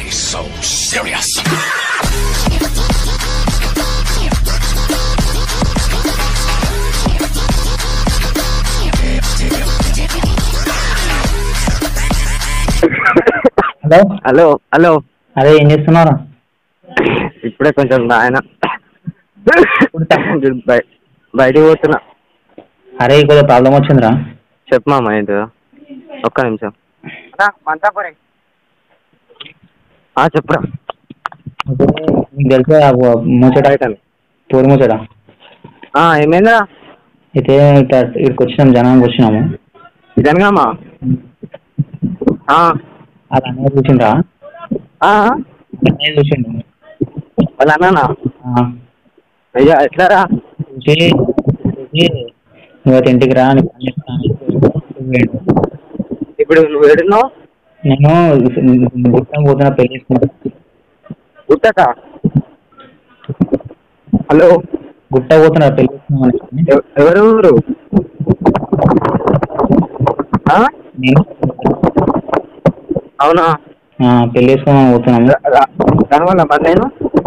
so serious? Hello hello hello అదే ఏం చేస్తున్నారు ఇప్పుడే కొంచెం ఆయన బయ- బయటికి పోతున్నా అరే కొద్దిగా ప్రాబ్లం వచ్చిందిరా చెప్పు మామ ఏంటిదో ఒక్క నిమిషం ఆ, చెప్పురా అయితే నీకు తెలిసే ఆ వ- ముచ్చట పూరి ముచ్చట ఆ, ఏమైందిరా అయితే ఇట్లా ఇక్కడికి వచ్చినాం జనానికి వచ్చినాము జనగామా ఆ, అది అన్నయ్య చూసిండ్రా ఆ, అన్నయ్య చూసిండు వాళ్ళ అన్ననా ఆ, అయ్యా ఎట్లారా చూసి చూసి నువ్వు ఇంటికి రా నీకు పని చెప్తా అని పోయిండు. ఇప్పుడు నువ్వు ఏడున్నావు నేను గుట్టం పోతున్నా పెళ్లి చేసుకున్నా గుట్టక హలో గుట్ట పోతున్నా పెళ్లి చేసుకున్నామని ఎవ- ఎవరు ఊరు ఆ? నేను అవునా ఆ, పెళ్లి చేసుకోమని పోతున్నాము రా- రా- దానివల్ల మరి నేను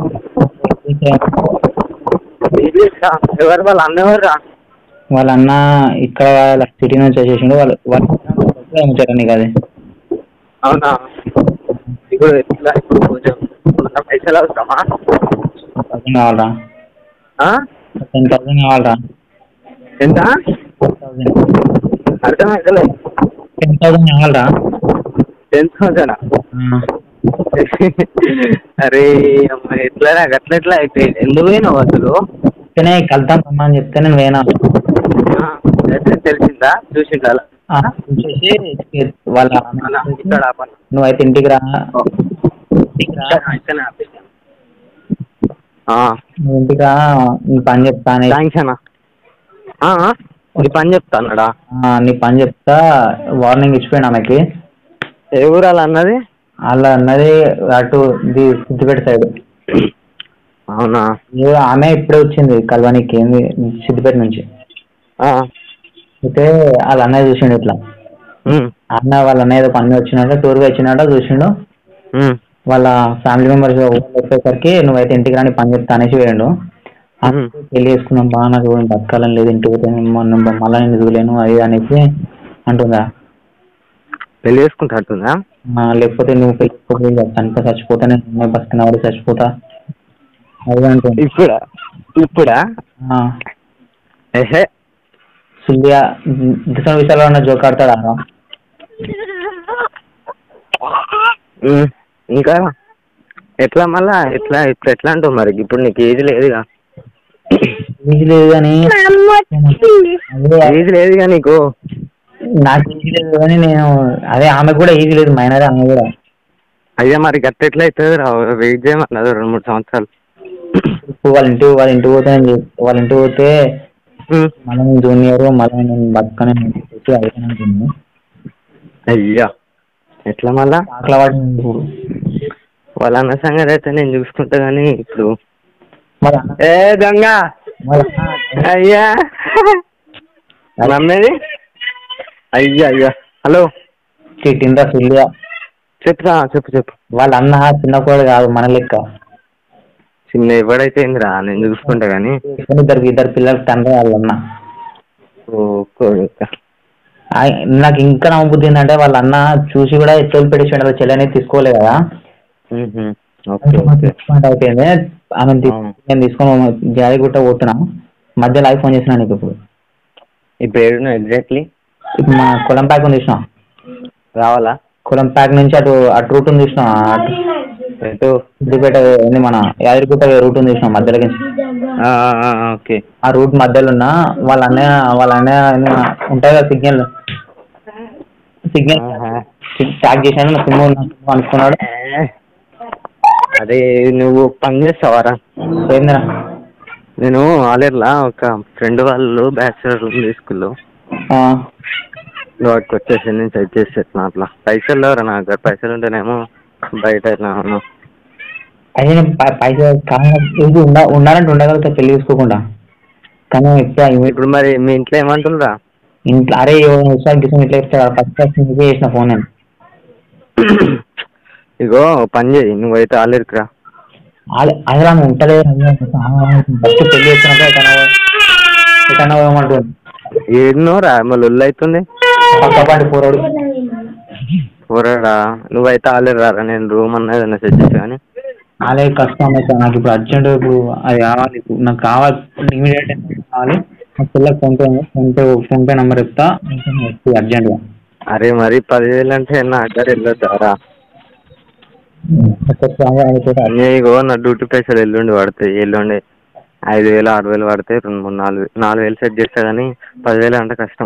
బిజినెస్ ఎవరు వాళ్ళ అన్న ఎవరు రా వాళ్ళ అన్న ఇక్కడ వాళ్ళ సిటీ నుంచి వచ్చేసిండు వాళ్ళు వాళ్ళు ముచ్చట నీకు అది అవునా ఇప్పుడు ఎట్లా ఇప్పుడు కొంచెం మన పైసలు అవసరమా థౌసండ్ కావాలరా ఆ? టెన్ థౌసండ్ కావాలరా ఎంత థౌసండ్ అర్థమైతలే టెన్ థౌసండ్ కావాలరా టెన్ థౌసండ్ అరే అమ్మ ఎట్లా నాకు అట్లా ఎట్లా అయితే ఎందుకు పోయినావు అసలు చెప్తేనే కలుద్దాం అమ్మా అని చెప్తే నేను వేనా ఆ, అయితే తెలిసిందా చూసిందా అలా? చూసేసి వాళ్ళ అలా ఇక్కడ ఆపన్న. నువ్వైతే ఇంటికి రా ఇంటికి రా ఇక్కడ ఆపేసాను. ఆ, నువ్వు ఇంటికి రా నీ పని చెప్తా అని థ్యాంక్స్ అన్న ఆ, ఆ, ఈ పని చెప్తా అన్నాడా ఆ, నీ పని చెప్తా వార్నింగ్ ఇచ్చిపోయాను ఆమెకి ఏ ఊరు అలా అన్నది అలా అన్నది అటు ఇది సిద్దిపేట సైడ్ అవునా ఏ ఆమె ఇప్పుడే వచ్చింది కల్వానికి ఏంది సిద్దిపేట నుంచి ఆ, అయితే వాళ్ళ అన్నయ్య చూసిండు ఇట్లా ఉమ్, అన్న వాళ్ళ అన్నయ్య ఏదో పని వచ్చినట్టు టూర్గా వచ్చినట్టు చూసిండు ఉమ్, వాళ్ళ ఫ్యామిలీ మెంబర్స్ వచ్చేసరికి నువ్వైతే ఇంటికి రాని పని చెప్తా అనేసి వేయండు ఉమ్. పెళ్లి చేసుకున్నాం బాగా నాకు బతకాలని లేదు ఇంటికి పోతే మొన్న మళ్ళీ నేను ఎదుగులేను అది ఇది అనేసి అంటుందా పెళ్లి చేసుకుంటుందా ఆ, లేకపోతే నువ్వు పెళ్లి చేసుకోకపోతే చనిపో చచ్చిపోతా నేను అమ్మాయి బతికిన వాడు చచ్చిపోతా అది అంటుంది ఇప్పుడా ఇప్పుడా ఆ, ఏహే సుల్లియా దిశ విషయాల్లో ఉన్న జోక్ ఆడతాడా రా? ఉమ్, ఇంకా ఎట్లా మళ్ళా ఎట్లా ఇప్పుడు ఎట్లా అంటావు మరి ఇప్పుడు నీకు ఏజ్ లేదుగా ఈజీ లేదు కానీ అదే ఏజ్ లేదుగా నీకు నాకు ఈజీ లేదు కానీ నేను అదే ఆమె కూడా ఈజీ లేదు మైనర్ ఆమె కూడా అయ్యా మరి గట్ట ఎట్లా అవుతుంది రా వెయిట్ చేయమన్నది రెండు మూడు సంవత్సరాలు ఇప్పుడు వాళ్ళ ఇంటికి వాళ్ళ ఇంటికి పోతే నేను చే- వాళ్ళ ఇంటికి పోతే ఉమ్, మళ్ళీ నేను జూనియర్ మళ్ళీ నేను బతకని చెప్పి అయిపోయినట్టుంది అయ్యా ఎట్లా మళ్ళా ఆకలి పడింది ఇప్పుడు వాళ్ళ అన్న సంగతి అయితే నేను చూసుకుంటా కానీ ఇప్పుడు వాళ్ళ అన్న- ఏ దొంగ వాళ్ళ అన్న అయ్యా నమ్మేది అయ్యా అయ్యా హలో తిట్టిందా సుల్లియా చెప్పురా చెప్పు చెప్పు వాళ్ళ అన్న చిన్న కోడు కాదు మన లెక్క చిన్న ఎవడైతే ఏందిరా నేను చూసుకుంటా కానీ ఇద్దరు ఇద్దరు పిల్లలు తండ్రి వాళ్ళ అన్న ఓ కొడుకా. ఆయ- నాకు ఇంకా నమ్మబుద్ధి ఏంటంటే వాళ్ళ అన్న చూసి కూడా చెవులు పెట్టేసి చెల్లెని తీసుకోలే కదా మ్మ్హ. ఓకే ఓకే పాయింట్ అయిపోయింది ఆమె అవును. నేను తీసుకొని జాయిగుట్ట పోతున్నా మధ్యలో ఐ ఫోన్ చేసిన నీకు ఇప్పుడు ఇప్పుడు ఏడున్నా ఎగ్జాక్ట్లీ ఇప్పుడు మన కులం ప్యాక్ ఉంది చూసిన రావాలా కులం ప్యాక్ నుంచి అటు అటు రూట్ ఉంది చూసిన అటు ఎటు సిద్దిపేట ఉంది మన యాదగిరిగుట్ట రూట్ ఉంది చూసిన మధ్యలోకి ఆ, ఆ, ఆ, ఓకే ఆ రూట్ మధ్యలో ఉన్న వాళ్ళ అన్నయ్య వాళ్ళ అన్నయ్య ఉంటాయి కదా సిగ్నల్ సిగ్నల్ ఆహా. ప్యాక్ చేశాను నా సిమ్ అనుకున్నాడు ఏ, అదే నువ్వు పని చేస్తావారా పోయిందిరా నేను ఆలేర్లా ఒక ఫ్రెండ్ వాళ్ళు బ్యాచులర్ రూమ్ తీసుకుల్లో ఆ, వాటికి వచ్చేసి నేను సెట్ చేసి పెట్టిన అట్లా పైసలు లేవరా నా దగ్గర పైసలు ఉంటేనేమో బయట ఇట్లా అవును. అయితే నేను పై- పైసలు కావాలి ఇది ఉండ ఉండాలంటే ఉండగలుగుతా పెళ్లి తీసుకోకుండా కానీ ఎక్కువ ఇవి- ఇప్పుడు మరి మీ ఇంట్లో ఏమంటుండ్రా ఇంట్లో అరే విషయాలు గిసం ఇట్లా చెప్తాడు ఫస్ట్ ఫస్ట్ నీకే చేసిన ఫోన్ నేను ఇగో పని చేయి నువ్వైతే ఆలేరుకు రా అదే అదే ఆమె ఉంటలే ఫస్ట్ పెళ్లి చేసుకున్నాక ఎటన్నా ఎటన్నా పోయమంటుంది ఏడునో రా మళ్ళీ ఒళ్ళు అవుతుంది పక్కపాటి పోరాడు పోరాడా నువ్వైతే ఆలేరు రారా నేను రూమ్ అన్నా ఏదైనా సెట్ చేసా కానీ అదే కష్టం అయితే నాకు ఇప్పుడు అర్జెంట్ ఇప్పుడు అది కావాలి ఇప్పుడు నాకు కావాలి ఇమీడియట్ కావాలి మా పిల్లకి ఫోన్పే ఫోన్పే ఫోన్పే నెంబర్ ఇస్తా అర్జెంట్గా అరే మరి పదివేలు అంటే నా దగ్గర వెళ్ళొద్దారా ఇగో నా డ్యూటీ పైసలు ఎల్లుండి పడతాయి ఎల్లుండి ఐదు వేలు ఆరు వేలు పడతాయి రెండు మూడు నాలుగు నాలుగు వేలు సెట్ చేస్తా కానీ పదివేలు అంటే కష్టం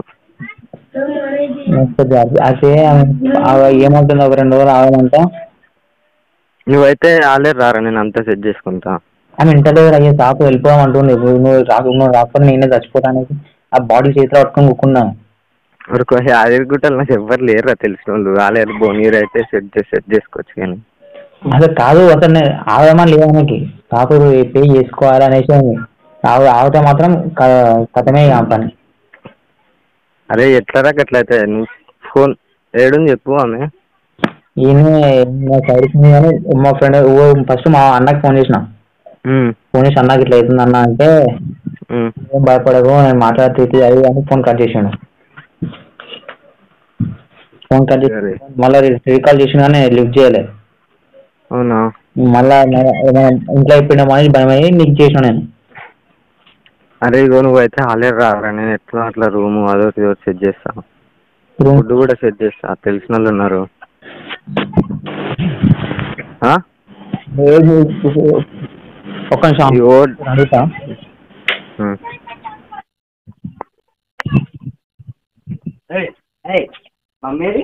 అదే ఆమె ఏమవుతుంది ఒక రెండు రోజులు ఆగమంటే నువ్వైతే ఆలేరు రారా నేను అంతా సెట్ చేసుకుంటా ఆమె ఇంటర్వ్యూ అయ్యే షాప్ వెళ్ళిపోదాం అంటుంది ఇప్పుడు నువ్వు రాకు నువ్వు రాకపోతే నేనే చచ్చిపోతానికి ఆ బాడీ చేతిలో పట్టుకొని కూకున్నాను వరకు యాదగిరి గుట్టలు నాకు ఎవ్వరు లేరురా తెలిసిన వాళ్ళు ఆలేరు భువనగిరి అయితే సెట్ చేసి సెట్ చేసుకోవచ్చు కానీ అసలు కాదు అసలు నేను ఆగమని లేదు ఆమెకి షాప్ పే చేసుకోవాలి అనేసి ఉంది. ఆగు ఆగితే మాత్రం క- కథమే ఇక ఆ పని అరే ఎట్లా రాక ఎట్లయితే నువ్వు ఫోన్ ఏడుని చెప్పు ఆమె ఈయన సైడ్కి ఉంది కానీ మా ఫ్రెండ్ ఫస్ట్ మా అన్నకి ఫోన్ చేసిన ఉమ్, ఫోన్ చేసి అన్నకి ఇట్లా అవుతుంది అన్న అంటే ఉమ్. ఏం భయపడకు నేను మాట్లాడితే ఇది అది అని ఫోన్ కట్ చేసాడు ఫోన్ కట్ చేసి సరే. మళ్ళీ రీకాల్ చేసిన కానీ లిఫ్ట్ చేయలేదు అవునా మళ్ళా మన- ఏమైనా ఇంట్లో అయిపోయినామని భయం అయ్యి నీకు చేసిన నేను అరే ఇగో నువ్వైతే ఆలేరు రారా నేను ఎట్లా అట్లా రూము అదో ఇదో సెట్ చేస్తా ఫుడ్ కూడా సెట్ చేస్తా తెలిసిన వాళ్ళు ఉన్నారు ఆ? ఒక్క నిమిషం ఇగో అడుగుతా ఉమ్. మమ్మీది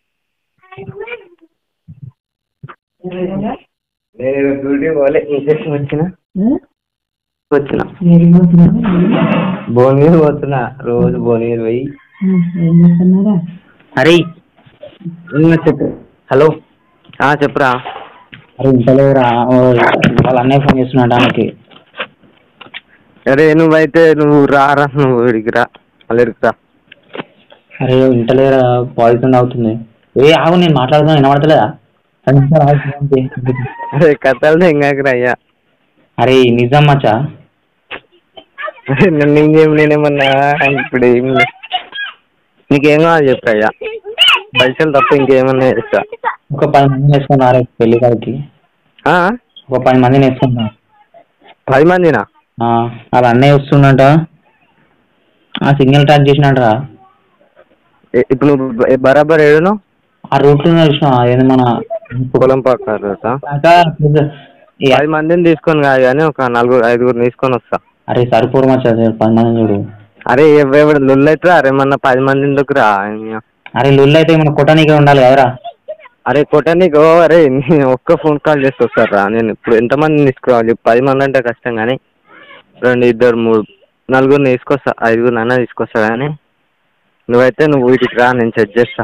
నేను డ్యూటీ పోలే ఇంజక్షన్ వచ్చిన వచ్చిన భువనగిరి పోతున్నా రోజు భువనగిరి పోయి అరే చెప్పు హలో ఆ, చెప్పురా అరే ఇంట్లో రా వాళ్ళ అన్నయ్య ఫోన్ చేస్తున్నాడు ఆమెకి అరే నువ్వైతే నువ్వు రారా నువ్వు ఇడికి రా అల్లరికి రా అరే ఇంటలేరా పాయిజన్ అవుతుంది ఏ ఆగు నేను మాట్లాడుతున్నా వినబడతలేదా రెండు నిమిషాలు ఆగు, ఫోన్ చేయి. అరే కథలు ఎంగాకరా అయ్యా అరే నిజం మచ్చా అరే నన్ను ఇంకేం నేనేమన్నా ఇప్పుడు ఏం లే. నీకేం కావాలి చెప్పు అయ్యా పైసలు తప్ప ఇంకేమన్నా చేస్తా ఒక పది మందిని వేసుకుని రారే పెళ్లి కాడికి ఆ? ఒక పది మందిని వేసుకున్నా పది మందినా వాళ్ళ అన్నయ్య వస్తుండంట ఆ సిగ్నల్ ట్రాక్ చేసినట్రా ఏ- ఇప్పుడు నువ్వు బ- బరాబర్ ఏడును ఆ రూట్లో చూసిన అదేంది మన పొలం పక్క రోజా కాక ఈ- పది మందిని తీసుకొని కాదు కానీ ఒక నలుగురు ఐదుగురు తీసుకొని వస్తా అరే సరిపోరు మచ్చా పది మంది చూడు అరే ఎవరు లొల్లు అవుతుందా అరే మొన్న పది మంది ఎందుకు రా అరే లొల్లు అయితే మన కొట్టనీకే ఉండాలి కదరా అరే కొట్టనీకో అరే నేను ఒక్క ఫోన్ కాల్ చేసి వస్తారా నేను ఇప్పుడు ఎంతమందిని తీసుకురావాలి చెప్పు. పది మంది అంటే కష్టం కానీ రెండు ఇద్దరు మూడు నలుగురిని తీసుకొస్తా ఐదుగురు అన్న తీసుకొస్తా కానీ నువ్వైతే నువ్వు వీటికి రా నేను చెక్ చేస్తా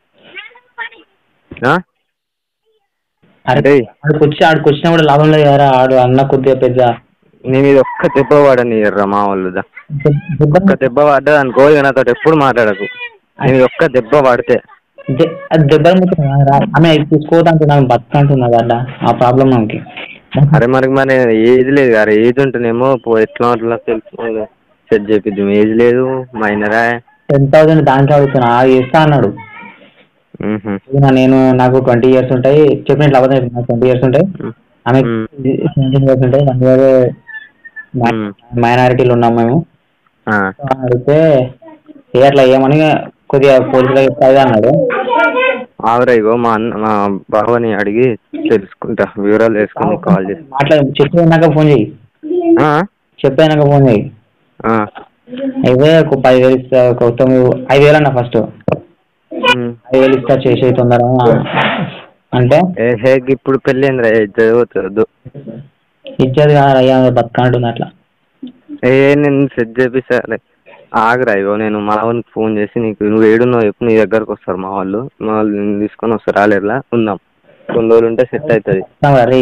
ఆ? అరే అరే ఆడికి వచ్చి ఆడికి వచ్చినా కూడా లాభం లేదు కదరా ఆడు అన్న కొద్దిగా పెద్ద నేను ఇది ఒక్క దెబ్బ పడనియర్రా మా వాళ్ళు దా. ఒక్క దెబ్బ పడ్డది అనుకో ఇక నాతో ఎప్పుడు మాట్లాడకు నేను ఇది ఒక్క దెబ్బ పడితే దె- అది దెబ్బలు ముట్టు రా ఆమె తీసుకోవద్దంటే నాకు బతుకంటున్నది అడ్డ ఆ ప్రాబ్లం మనకి అరే మనకి మరి ఏజ్ లేదు అరే ఏజ్ ఉంటేనేమో పో ఎట్లా అట్లా తెలుసు సెట్ చేపిద్దాం ఏజ్ లేదు మైనరా టెన్ థౌసండ్ దాంట్లో అడుగుతున్నా ఆ చేస్తా అన్నాడు మ్మ్హ. ఇదిగో నేను నాకు ట్వంటీ ఇయర్స్ ఉంటాయి చెప్పినట్లు అబద్ధం చెప్పిన ట్వంటీ ఇయర్స్ ఉంటాయి మ్మ్. ఆమె మ్మ్. సెవెంటీన్ ఇయర్స్ ఉంటాయి వన్ ఇయర్ మ్మ్. మైనారిటీలు ఉన్నాం మేము ఆ. అడిగితే ఏ అట్లా ఏమని కొద్దిగా పోలీసులు చెప్తాది అన్నాడు ఆవురా ఇగో మా అన్న మా బావని అడిగి తెలుసుకుంటా వివరాలు తెలుసుకుని కాల్ చేసి మాట్లాడి చెప్పేనాక ఫోన్ చెయ్యి ఆ? చెప్పేనాక ఫోన్ చెయ్యి ఆ. అయితే ఒక పది వేలు ఇస్తా ఒక తొమ్మిది ఐదు వేలు అన్న ఫస్ట్ మ్మ్. ఐదు వేలు ఇస్తా చేసే తొందర అంటే ఏ హే ఇప్పుడు పెళ్ళి ఏందిరా చదవద్దు ఇచ్చేది కాదు అయ్యా బతకంటుంది అట్లా ఏ నేను సెట్ చేపిస్తా ఆగురా ఇగో నేను మా వాళ్ళకి ఫోన్ చేసి నీకు నువ్వు ఏడున్నావు చెప్పు నీ దగ్గరకు వస్తారు మా వాళ్ళు మా వాళ్ళు నిన్ను తీసుకొని వస్తారు రాలేరులా ఉందాం కొన్ని రోజులు ఉంటే సెట్ అవుతుంది అరే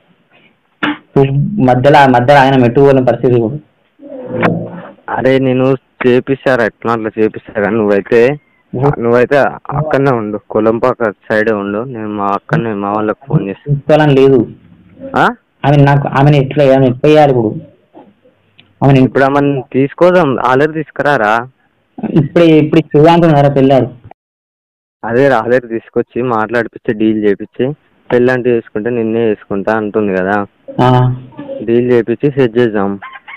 మధ్యలో మధ్యలో ఆయన మెట్టుకోలేని పరిస్థితి ఇప్పుడు అరే నేను చేపిస్తారా ఎట్లా అట్లా చేపిస్తా కానీ నువ్వైతే నువ్వైతే అక్కడనే ఉండు కొలంపాక సైడే ఉండు నేను మా అక్కడనే మా వాళ్ళకి ఫోన్ చేస్తాను తీసుకోవాలని లేదు ఆమె నాకు ఆమెను ఎట్లా ఆమె ఎట్లా వేయాలి ఇప్పుడు ఆమెను ఇప్పుడు ఆమెను తీసుకోదాం ఆల్రెడీ తీసుకురారా ఇప్పుడే ఇప్పుడు చేయాలంటున్నారా పెళ్ళారు అదే ఆల్రెడీ తీసుకొచ్చి మాట్లాడిపించి డీల్ చేపించి పెళ్ళంటే చేసుకుంటే నిన్నే చేసుకుంటా అంటుంది కదా డీల్ చేపించి సెట్ చేద్దాం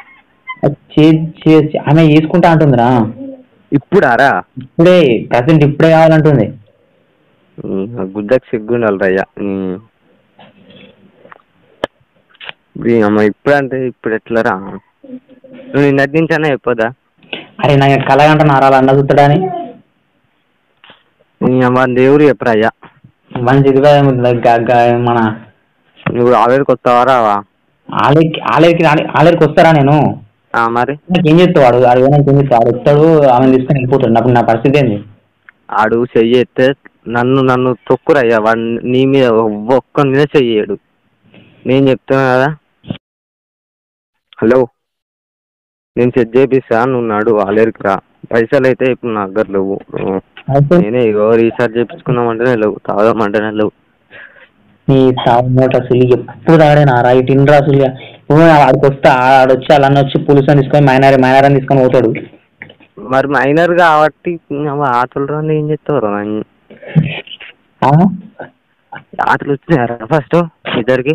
ఆమె చేసుకుంటా అంటుందిరా ఇప్పుడారా ఇప్పుడే ప్రజెంట్ ఇప్పుడే కావాలంటుంది ఉమ్, ఆ గుడ్డకి సిగ్గుండాలి రయ్య ఉమ్. ఇప్పుడు ఈ అమ్మ ఇప్పుడు అంటే ఇప్పుడు ఎట్లరా నువ్వు నిన్నటి నుంచి అన్నా చెప్పదా అరే నాకు కలగంట నారాలు అన్న చూస్తాడని నీ అమ్మ దేవుడు చెప్పరా అయ్యా మంచి ఇదిగా గ- గ- మన నువ్వు ఆవేరికి వస్తావా రావా ఆలయకి ఆలయకి ఆలయకి వస్తారా నేను ఆ, మరి నాకు ఏం చెప్తావు వాడు వాడు ఏమైనా ఏం చెప్తావు వాడు వస్తాడు ఆమె తీసుకొని వెళ్ళిపోతాడు నాకు నా పరిస్థితి ఏంది ఆడు చెయ్యి ఎత్తే నన్ను నన్ను తొక్కురయ్యా వాడు నీ మీద ఒక్క మీద చెయ్యడు నేను చెప్తున్నా కదా హలో నేను సెట్ చేపిస్తా నువ్వు నాడు ఆలేరుకి రా పైసలు అయితే ఇప్పుడు నా దగ్గర లేవు అయితే నేనే ఇగో రీఛార్జ్ చేపించుకుందామంటేనే లేవు తాగదామంటేనే లేవు నీ తావు మూట అసలు ఎప్పుడు తాగడేనా రా ఇటు ఇన్రా అసలు ఇప్పుడు ఆడికి వస్తా ఆడొచ్చి అలా వచ్చి పోలీసు అని తీసుకొని మైనార్ మైనార్ అని తీసుకొని పోతాడు మరి మైనర్ కాబట్టి ఆటలు రాని ఏం చెప్తావు రా ఆ? ఆటలు వచ్చినారా ఫస్ట్ ఇద్దరికి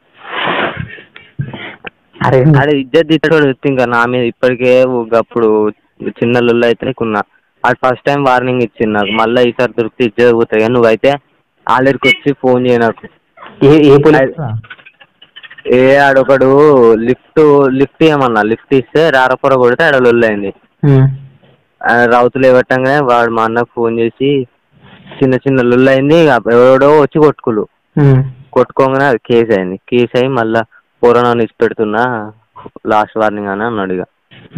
అరే అదే ఇద్దరు తిట్టాడు ఇంకా నా మీద ఇప్పటికే అప్పుడు చిన్న లొల్లు అయితే కొన్నా అది ఫస్ట్ టైం వార్నింగ్ ఇచ్చింది నాకు మళ్ళీ ఈసారి దొరికితే ఇద్దరు పోతాయి కానీ నువ్వైతే ఆల్రెడీకి వచ్చి ఫోన్ చేయ నాకు ఏ ఏ పోలీస్ ఏ ఆడొకడు లిఫ్ట్ లిఫ్ట్ ఇవ్వమన్నా లిఫ్ట్ ఇస్తే రారపొర కొడితే ఆడ లొల్లు అయింది ఆ రౌతులు ఇవ్వటంగానే వాడు మా అన్నకు ఫోన్ చేసి చిన్న చిన్న లొల్లు అయింది ఇక ఎవడో వచ్చి కొట్టుకులు కొట్టుకోగానే అది కేసు అయింది కేసు అయ్యి మళ్ళీ కరోనా ఇచ్చి పెడుతున్నా లాస్ట్ వార్నింగ్ అని అన్నాడు ఇక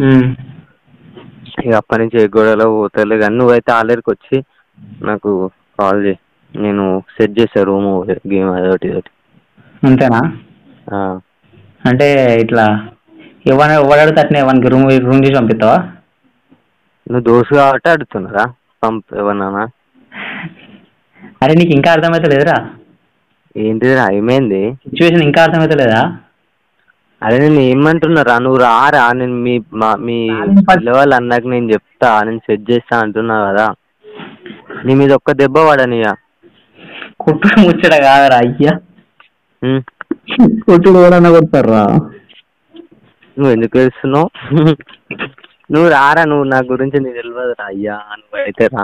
ఇక అప్పటి నుంచి ఏ గొడవలో పోతలే కానీ నువ్వైతే ఆల్రెడీకి వచ్చి నాకు కాల్ చేయి నేను సెట్ చేసా రూమ్ గేమ్ అదొకటి ఇదొకటి అంతేనా ఆ. అంటే ఇట్లా ఎవరైనా ఎవడాడితే అట్నే వానికి రూమ్ రూమ్ చేసి పంపిస్తావా నువ్వు దోసు కాబట్టి అడుగుతున్నారా పంప్ ఏమన్నా అరే నీకు ఇంకా అర్థమైతే లేదురా ఏంటిదిరా ఏమైంది సిచ్యువేషన్ ఇంకా అర్థమైతే లేదా అదే నేను ఏమంటున్నారా నువ్వు రారా నేను మీ మా మీ రాలేను ఫస్ట్. పిల్లవాళ్ళు అన్నాక నేను చెప్తా నేను సెట్ చేస్తా అంటున్నా కదా నీ మీద ఒక్క దెబ్బ పడనియా కొట్టుడు ముచ్చట కాదురా అయ్యా ఉం? కొట్టుడు కూడా కొడతారా నువ్వు ఎందుకు ఏడుస్తున్నావు నువ్వు రారా నువ్వు నా గురించి నీకు తెలియదు రా అయ్యా నువ్వైతే రా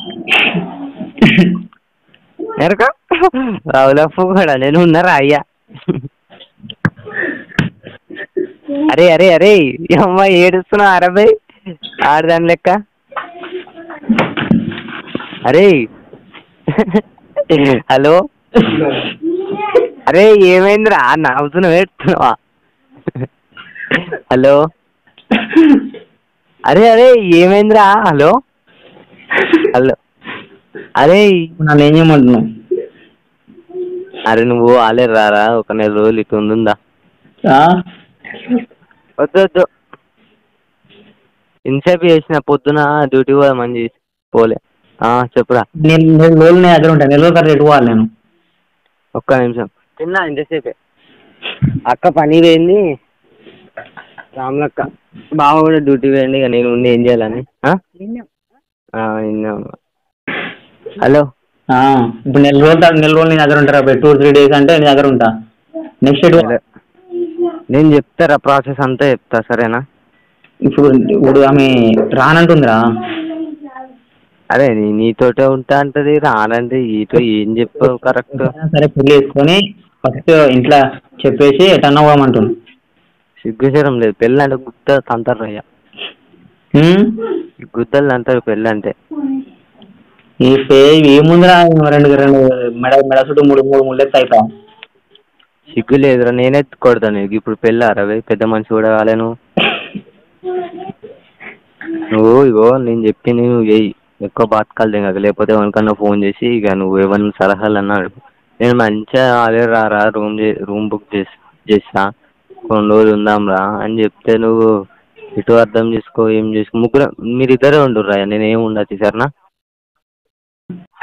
ఎరక రావులప్పు కూడా నేను ఉన్నారా అయ్యా అరే అరే అరే ఈ అమ్మాయి ఏడుస్తున్నావు అరవై ఆడదాని లెక్క అరే హలో అరే ఏమైందిరా నవ్వుతున్నావు ఏడుస్తున్నావా హలో అరే అరే ఏమైందిరా హలో హలో అరే నన్ను ఏం చేయమంటున్నావు అరే నువ్వు ఆలే రారా ఒక నెల రోజులు ఇటు ఉందా ఆ? వద్దు వద్దు ఇన్సేపు చేసిన పొద్దున డ్యూటీ పోదామని చేసి పోలే ఆ, చెప్పురా నేను నెల రోజులు నేను దగ్గర ఉంటాను నెల రోజులు కరెక్ట్ ఎటు పోవాలి నేను ఒక్క నిమిషం తిన్నా ఇంతసేపే అక్క పని పోయింది రాములక్క బావ కూడా డ్యూటీ పోయింది ఇక నేను ఉండి ఏం చేయాలని ఆ? ఆ, విన్నాం. హలో ఆ, ఇప్పుడు నెల రోజులు తర్వాత నెల రోజులు నీ దగ్గర ఉంటారా టూ త్రీ డేస్ అంటే నీ దగ్గర ఉంటా నెక్స్ట్ ఎటు సరే. నేను చెప్తారా ప్రాసెస్ అంతా చెప్తా సరేనా ఇప్పుడు ఇప్పుడు ఆమె రానంటుందిరా అరే నీ నీతోటే ఉంటా అంటది రానంటే ఈతో ఏం చెప్పావు కరెక్ట్ సరే పెళ్లి చేసుకొని ఫస్ట్ ఇంట్లో చెప్పేసి ఎటన్నా పోమంటుంది సిగ్గుచరం లేదు పెళ్ళి అంటే గుత్త తంతారు అయ్యా గుద్దలు అంటారు పెళ్ళి అంటే ఈ పే ఏముందిరా రెండు రెండు మెడ మెడ చుట్టూ మూడు మూడు ముళ్ళెత్తి అయితా సిగ్గు లేదురా నేనే కొడతాను నీకు ఇప్పుడు పెళ్ళి అరవై పెద్ద మనిషి కూడా కాలే నువ్వు నువ్వు ఇగో నేను చెప్పింది నువ్వు చెయ్యి ఎక్కువ బాతకాలు దిగక లేకపోతే ఎవరికన్నా ఫోన్ చేసి ఇక నువ్వు ఏమన్నా సలహాలు అన్నాడు నేను మంచిగా అదే రారా రూమ్ చే రూమ్ బుక్ చేసి చేస్తా కొన్ని రోజులు ఉందాం రా అని చెప్తే నువ్వు ఇటు అర్థం చేసుకో ఏం చేసుకో ముగ్గురు మీరు ఇద్దరే ఉండుర్రా నేను ఏం ఉండదు సరేనా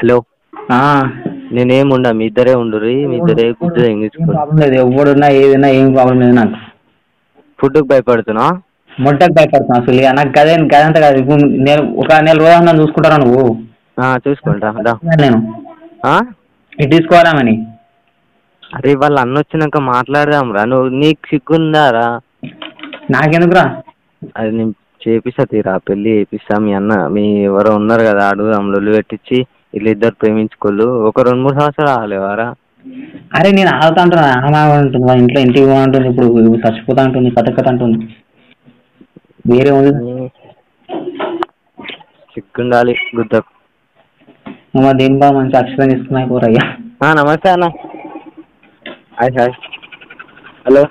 హలో ఆ. నేనేం ఉండా మీ ఇద్దరే ఉండుర్రి మీ ఇద్దరే గుడ్డు ఏం ఎంగించుకోరు ప్రాబ్లం లేదు ఎవడున్నా ఏదైనా ఏం ప్రాబ్లం లేదు నాకు ఫుడ్కి భయపడుతున్నా మొట్టకు భయపడుతున్నా అసలు ఇక నాకు గదే గదంతా కాదు ఇప్పుడు నేను ఒక నెల రోజులు నన్ను చూసుకుంటారా నువ్వు ఆ, చూసుకుంటా దా నేను ఆ? ఇది తీసుకోవాలామని అరే వాళ్ళు అన్న వచ్చినాక మాట్లాడదాం రా నువ్వు నీకు సిగ్గుందారా నాకెందుకురా అది నేను చేపిస్తా తీరా పెళ్ళి చేపిస్తా మీ అన్న మీ ఎవరో ఉన్నారు కదా అడుగుదాం లొల్లు పెట్టించి వీళ్ళిద్దరు ప్రేమించుకోళ్ళు ఒక రెండు మూడు సంవత్సరాలు ఆగలేవారా అరే నేను ఆగుతా అంటున్నా ఆమె అంటుంది వాళ్ళ ఇంట్లో ఇంటికి పో అంటుంది ఇప్పుడు ఇప్పుడు చచ్చిపోతా అంటుంది కథ కథ అంటుంది వేరే ఉంది సిగ్గుండాలి గుద్దకు నువ్వు దేని బాగా మంచి అక్షరం ఇస్తున్నాయి పోరయ్యా ఆ, నమస్తే అన్న హాయ్ హాయ్ హలో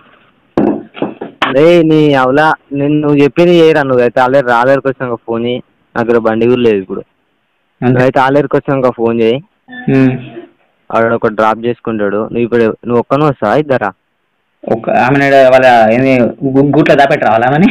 అరే నీ అవలా నేను నువ్వు చెప్పింది చేయరా నువ్వైతే ఆల్రెడీ రాలేరుకి వచ్చినాక ఫోన్ చేయి నా దగ్గర బండి కూడా లేదు ఇప్పుడు అంతే నువ్వైతే ఆలేరుకి వచ్చినాక ఫోన్ చేయి ఉమ్. వాడు ఒక డ్రాప్ చేసుకుంటాడు నువ్వు ఇప్పుడు నువ్వు ఒక్కను వస్తావా ఇద్దరా ఒక ఆమె నాడు వాళ్ళ ఏంది గు- గూట్లో దాపెట్టి రావాలా ఆమెని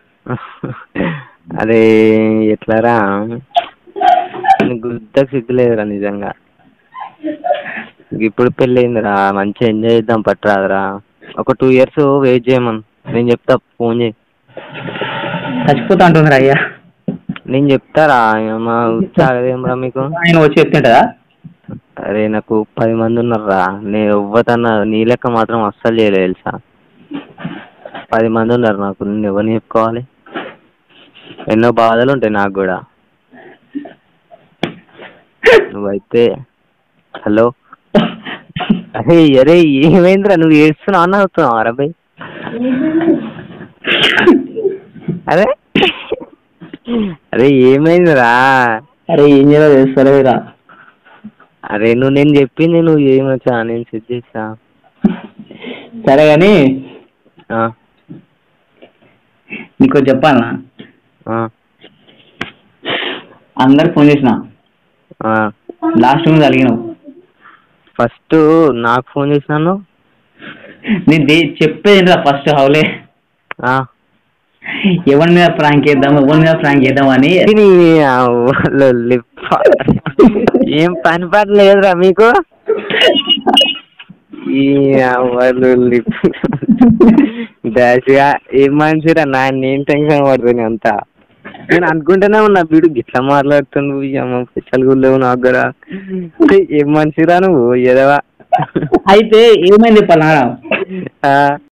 అరే ఎట్లారా నీకు గుద్దకు సిగ్గులేదురా నిజంగా ఇప్పుడు పెళ్ళి అయిందిరా మంచిగా ఎంజాయ్ చేద్దాం పట్టరాదురా ఒక టూ ఇయర్స్ వెయిట్ చేయమను నేను చెప్తా ఫోన్ చేయి చచ్చిపోతా అంటుంది అయ్యా నేను చెప్తారా మా ఉత్సాహం మీకు ఆయన వచ్చి చెప్తుంటదా అరే నాకు పది మంది ఉన్నారురా నేను ఎవ్వతన్నా నీ లెక్క మాత్రం అస్సలు చేయలేదు తెలుసా పది మంది ఉన్నారు నాకు నేను ఎవరిని చెప్పుకోవాలి ఎన్నో బాధలు ఉంటాయి నాకు కూడా నువ్వైతే హలో అరే అరే ఏమైందిరా నువ్వు ఏడుస్తున్నావు అన్న అవుతున్నావు అరబై అరే అరే ఏమైందిరా అరే ఏం చేయాలో తెలుస్తలేదురా అరే నువ్వు నేను చెప్పింది నువ్వు ఏమొచ్చా నేను సెట్ చేస్తా సరే కానీ ఆ, నీకు చెప్పాలనా ఆ, అందరికి ఫోన్ చేసిన ఆ. లాస్ట్ నువ్వు అడిగినావు ఫస్ట్ నాకు ఫోన్ చేసినాను నేను దే- చెప్పేది రా ఫస్ట్ హౌలే ఆ. ఎవరి మీద ప్రాంక్ చేద్దాం ఎవరి మీద ప్రాంక్ చేద్దాం అని ఇది ఆ వాళ్ళు లిప్ ఏం పని పాట లేదురా మీకు ఈ వాళ్ళు లిప్ డాష్గా ఏం మనిషిరా నా నేను టెన్షన్ పడుతుంది అంతా నేను అనుకుంటూనే ఉన్నా వీడు గిట్లా మాట్లాడుతుండు ఈ అమ్మ పిచ్చలు కూడా లేవు నాకు కూడా ఛీ, ఏం మనిషిరా నువ్వు ఎదవా అయితే ఏమైంది చెప్పాలా ఆ